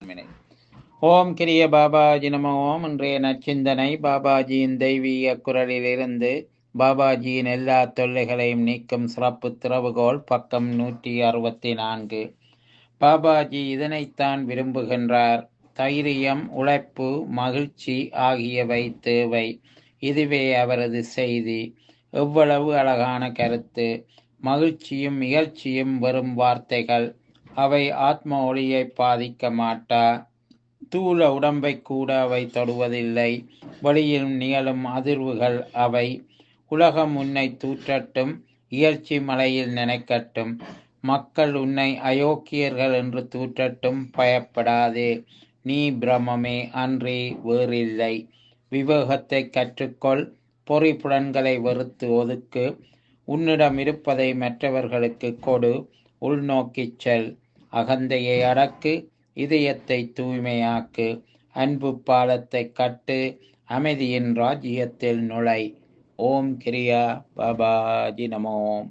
வினை. ஓம் கிரிய பாபாஜி நம ஓம் இன்றைய நச்சிந்தனை பாபாஜியின் தெய்வீக குரலிலிருந்து பாபாஜியின் எல்லா தொல்லைகளையும் நீக்கும் சிறப்பு திறவுகோல் பக்கம் நூற்றி அறுபத்தி நான்கு பாபாஜி இதனைத்தான் விரும்புகின்றார் தைரியம் உழைப்பு மகிழ்ச்சி ஆகியவை தேவை இதுவே அவரது செய்தி எவ்வளவு அழகான கருத்து மகிழ்ச்சியும் இகழ்ச்சியும் வெறும் வார்த்தைகள் அவை ஆத்ம ஒளியை பாதிக்க மாட்டா தூள உடம்பை கூட அவை தொடுவதில்லை வெளியில் நிகழும் அதிர்வுகள் அவை உலகம் உன்னை தூற்றட்டும் இயற்சி மலையில் நினைக்கட்டும் மக்கள் உன்னை அயோக்கியர்கள் என்று தூற்றட்டும் பயப்படாதே நீ பிரமமே அன்றி வேறில்லை விவேகத்தை கற்றுக்கொள் பொறிப்புலன்களை வெறுத்து ஒதுக்கு உன்னிடம் இருப்பதை மற்றவர்களுக்கு கொடு உள்நோக்கிச் செல் அகந்தையை அடக்கு இதயத்தை தூய்மையாக்கு அன்பு பாலத்தை கட்டு அமைதியின் ராஜ்யத்தில் நுழை ஓம் கிரியா பாபாஜி நமோம்